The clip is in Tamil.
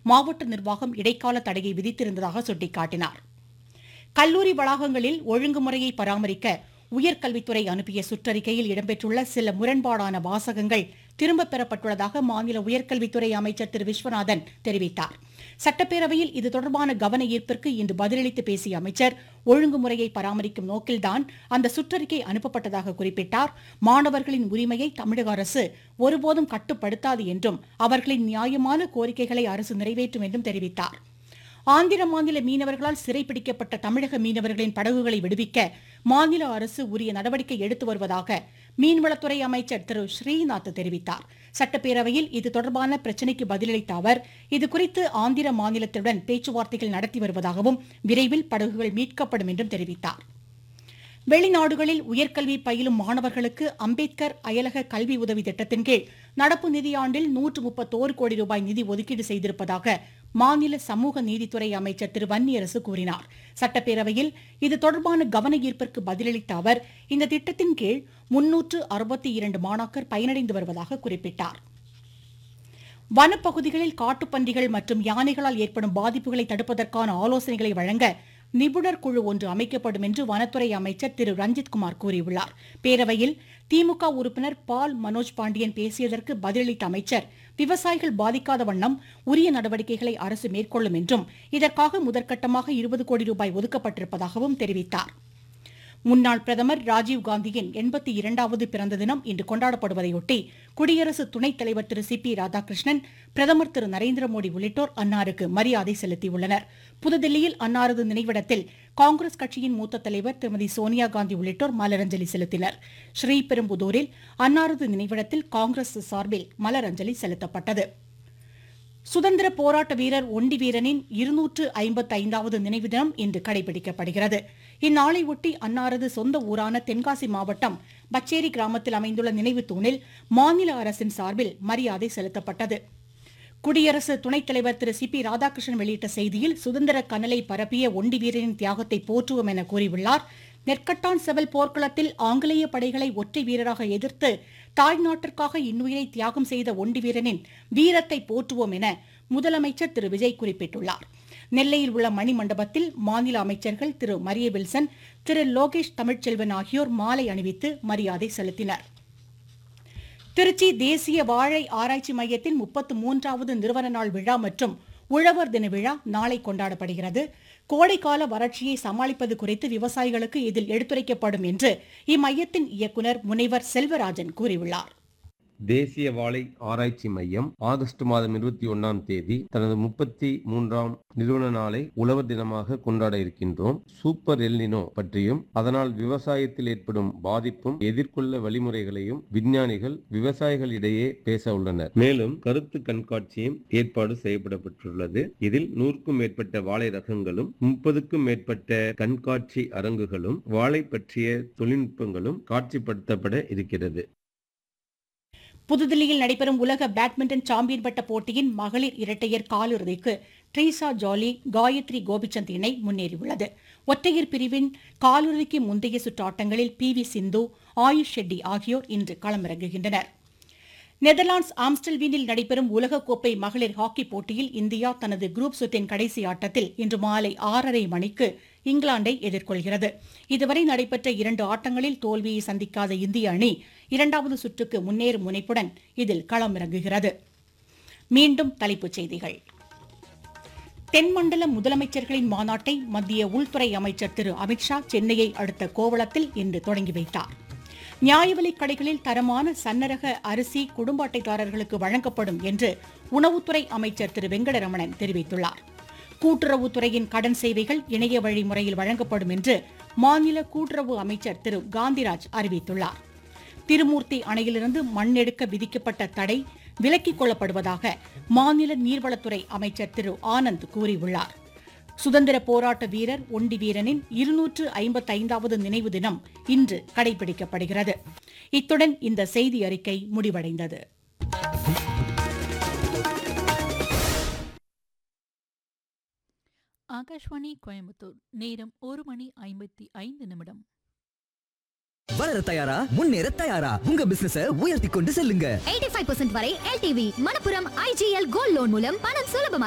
மாவட்ட நிர்வாகம் இடைக்கால தடையை விதித்திருந்ததாக சுட்டிக்காட்டினார் கல்லூரி வளாகங்களில் ஒழுங்குமுறையை பராமரிக்க உயர்கல்வித்துறை அனுப்பிய சுற்றறிக்கையில் இடம்பெற்றுள்ள சில முரண்பாடான வாசகங்கள் திரும்பப் பெறப்பட்டுள்ளதாக மாநில உயர்கல்வித்துறை அமைச்சர் திரு விஸ்வநாதன் தெரிவித்தார் சட்டப்பேரவையில் இது தொடர்பான கவன ஈர்ப்பிற்கு இன்று பதிலளித்து பேசிய அமைச்சர் ஒழுங்குமுறையை பராமரிக்கும் நோக்கில்தான் அந்த சுற்றறிக்கை அனுப்பப்பட்டதாக குறிப்பிட்டார் மாணவர்களின் உரிமையை தமிழக அரசு ஒருபோதும் கட்டுப்படுத்தாது என்றும் அவர்களின் நியாயமான கோரிக்கைகளை அரசு நிறைவேற்றும் என்றும் தெரிவித்தார் ஆந்திர மாநில மீனவர்களால் சிறைப்பிடிக்கப்பட்ட தமிழக மீனவர்களின் படகுகளை விடுவிக்க மாநில அரசு உரிய நடவடிக்கை எடுத்து வருவதாக மீன்வளத்துறை அமைச்சர் திரு ஸ்ரீநாத் தெரிவித்தார் சட்டப்பேரவையில் இது தொடர்பான பிரச்சினைக்கு பதிலளித்த அவர் இதுகுறித்து ஆந்திர மாநிலத்துடன் பேச்சுவார்த்தைகள் நடத்தி வருவதாகவும் விரைவில் படகுகள் மீட்கப்படும் என்றும் தெரிவித்தார் வெளிநாடுகளில் உயர்கல்வி பயிலும் மாணவர்களுக்கு அம்பேத்கர் அயலக கல்வி உதவி திட்டத்தின் கீழ் நடப்பு நிதியாண்டில் நூற்று முப்பத்தோரு கோடி ரூபாய் நிதி ஒதுக்கீடு செய்திருப்பதாக மாநில சமூக நீதித்துறை அமைச்சர் திரு வன்னியரசு கூறினார் சட்டப்பேரவையில் இது தொடர்பான கவன ஈர்ப்பிற்கு பதிலளித்த அவர் இந்த திட்டத்தின் கீழ் முன்னூற்று அறுபத்தி இரண்டு மாணாக்கர் பயனடைந்து வருவதாக குறிப்பிட்டார் வனப்பகுதிகளில் காட்டுப்பன்றிகள் மற்றும் யானைகளால் ஏற்படும் பாதிப்புகளை தடுப்பதற்கான ஆலோசனைகளை வழங்க நிபுணர் குழு ஒன்று அமைக்கப்படும் என்று வனத்துறை அமைச்சர் திரு ரஞ்சித்குமார் கூறியுள்ளார் பேரவையில் திமுக உறுப்பினர் பால் மனோஜ் பாண்டியன் பேசியதற்கு பதிலளித்த அமைச்சர் விவசாயிகள் பாதிக்காத வண்ணம் உரிய நடவடிக்கைகளை அரசு மேற்கொள்ளும் என்றும் இதற்காக முதற்கட்டமாக இருபது கோடி ரூபாய் ஒதுக்கப்பட்டிருப்பதாகவும் தெரிவித்தார் முன்னாள் பிரதமர் ராஜீவ்காந்தியின் எண்பத்தி இரண்டாவது பிறந்த தினம் இன்று கொண்டாடப்படுவதையொட்டி குடியரசு துணைத் தலைவர் திரு சி பி ராதாகிருஷ்ணன் பிரதமர் திரு நரேந்திர மோடி உள்ளிட்டோர் அன்னாருக்கு மரியாதை செலுத்தியுள்ளனர் புதுதில்லியில் அன்னாரது நினைவிடத்தில் காங்கிரஸ் கட்சியின் மூத்த தலைவர் திருமதி சோனியா காந்தி உள்ளிட்டோர் மலரஞ்சலி செலுத்தினர் ஸ்ரீபெரும்புதூரில் அன்னாரது நினைவிடத்தில் காங்கிரஸ் சார்பில் மலரஞ்சலி செலுத்தப்பட்டது சுதந்திர போராட்ட வீரர் ஒண்டி வீரனின் இருநூற்று ஐம்பத்தி ஐந்தாவது நினைவு தினம் இன்று கடைபிடிக்கப்படுகிறது இந்நாளை ஒட்டி அன்னாரது சொந்த ஊரான தென்காசி மாவட்டம் பச்சேரி கிராமத்தில் அமைந்துள்ள நினைவு தூணில் மாநில அரசின் சார்பில் மரியாதை செலுத்தப்பட்டது குடியரசு துணைத் தலைவர் திரு சி பி ராதாகிருஷ்ணன் வெளியிட்ட செய்தியில் சுதந்திர கனலை பரப்பிய ஒண்டி வீரனின் தியாகத்தை போற்றுவோம் என கூறியுள்ளார் நெற்கட்டான் செவல் போர்க்களத்தில் ஆங்கிலேய படைகளை ஒற்றை வீரராக எதிர்த்து தாய் நாட்டிற்காக இன்னுயிரை தியாகம் செய்த ஒண்டி வீரனின் வீரத்தை போற்றுவோம் என முதலமைச்சர் திரு விஜய் குறிப்பிட்டுள்ளார் நெல்லையில் உள்ள மணிமண்டபத்தில் மாநில அமைச்சர்கள் திரு மரிய வில்சன் திரு லோகேஷ் தமிழ்ச்செல்வன் ஆகியோர் மாலை அணிவித்து மரியாதை செலுத்தினர் திருச்சி தேசிய வாழை ஆராய்ச்சி மையத்தின் முப்பத்து மூன்றாவது நிறுவன நாள் விழா மற்றும் உழவர் தின விழா நாளை கொண்டாடப்படுகிறது கோடைக்கால வறட்சியை சமாளிப்பது குறித்து விவசாயிகளுக்கு இதில் எடுத்துரைக்கப்படும் என்று இம்மையத்தின் இயக்குநர் முனைவர் செல்வராஜன் கூறியுள்ளார் தேசிய வாழை ஆராய்ச்சி மையம் ஆகஸ்ட் மாதம் இருபத்தி ஒன்னாம் தேதி தனது முப்பத்தி மூன்றாம் நிறுவன நாளை உழவர் தினமாக கொண்டாட இருக்கின்றோம் சூப்பர் எல்னினோ பற்றியும் அதனால் விவசாயத்தில் ஏற்படும் பாதிப்பும் எதிர்கொள்ள வழிமுறைகளையும் விஞ்ஞானிகள் விவசாயிகளிடையே பேச உள்ளனர் மேலும் கருத்து கண்காட்சியும் ஏற்பாடு செய்யப்படப்பட்டுள்ளது இதில் நூறுக்கும் மேற்பட்ட வாழை ரகங்களும் முப்பதுக்கும் மேற்பட்ட கண்காட்சி அரங்குகளும் வாழை பற்றிய தொழில்நுட்பங்களும் காட்சிப்படுத்தப்பட இருக்கிறது புதுதில்லியில் நடைபெறும் உலக பேட்மிண்டன் சாம்பியன் பட்ட போட்டியின் மகளிர் இரட்டையர் காலிறுதிக்கு ட்ரீசா ஜாலி காயத்ரி கோபிச்சந்த் இணை முன்னேறியுள்ளது ஒற்றையர் பிரிவின் காலிறுதிக்கு முந்தைய சுற்று ஆட்டங்களில் பி வி சிந்து ஆயுஷ் ஷெட்டி ஆகியோர் இன்று களமிறங்குகின்றனர் நெதர்லாந்து ஆம்ஸ்டல்வீனில் நடைபெறும் உலகக்கோப்பை மகளிர் ஹாக்கி போட்டியில் இந்தியா தனது குரூப் சுற்றின் கடைசி ஆட்டத்தில் இன்று மாலை ஆறரை மணிக்கு இங்கிலாந்தை எதிர்கொள்கிறது இதுவரை நடைபெற்ற இரண்டு ஆட்டங்களில் தோல்வியை சந்திக்காத இந்திய அணி இரண்டாவது சுற்றுக்கு முன்னேறும் முனைப்புடன் இதில் களமிறங்குகிறது மீண்டும் தலைப்புச் செய்திகள் தென்மண்டல முதலமைச்சர்களின் மாநாட்டை மத்திய உள்துறை அமைச்சர் திரு அமித்ஷா சென்னையை அடுத்த கோவளத்தில் இன்று தொடங்கி வைத்தார் நியாய விலைக் கடைகளில் தரமான சன்னரக அரிசி குடும்ப அட்டைதாரர்களுக்கு வழங்கப்படும் என்று உணவுத்துறை அமைச்சர் திரு வெங்கடரமணன் தெரிவித்துள்ளார் கூட்டுறவுத்துறையின் கடன் சேவைகள் இணைய வழி முறையில் வழங்கப்படும் என்று மாநில கூட்டுறவு அமைச்சர் திரு காந்திராஜ் அறிவித்துள்ளார் திருமூர்த்தி அணையிலிருந்து மண் எடுக்க விதிக்கப்பட்ட தடை விலக்கிக் கொள்ளப்படுவதாக மாநில நீர்வளத்துறை அமைச்சர் திரு ஆனந்த் கூறியுள்ளார் சுதந்திர போராட்ட வீரர் ஒண்டி வீரனின் இருநூற்று ஐம்பத்தைந்தாவது நினைவு தினம் இன்று கடைபிடிக்கப்படுகிறது இத்துடன் இந்த செய்தி அறிக்கை முடிவடைந்தது ஆகாஷ்வாணி கோயம்புத்தூர் நேரம் ஒரு மணி ஐம்பத்தி ஐந்து நிமிடம் வளர தயாரா முன்னேற தயாரா உங்க பிசினஸ உயர்த்தி கொண்டு செல்லுங்க 85% வரை LTV Manappuram IGL gold loan மூலம் பணம் சுலபமாக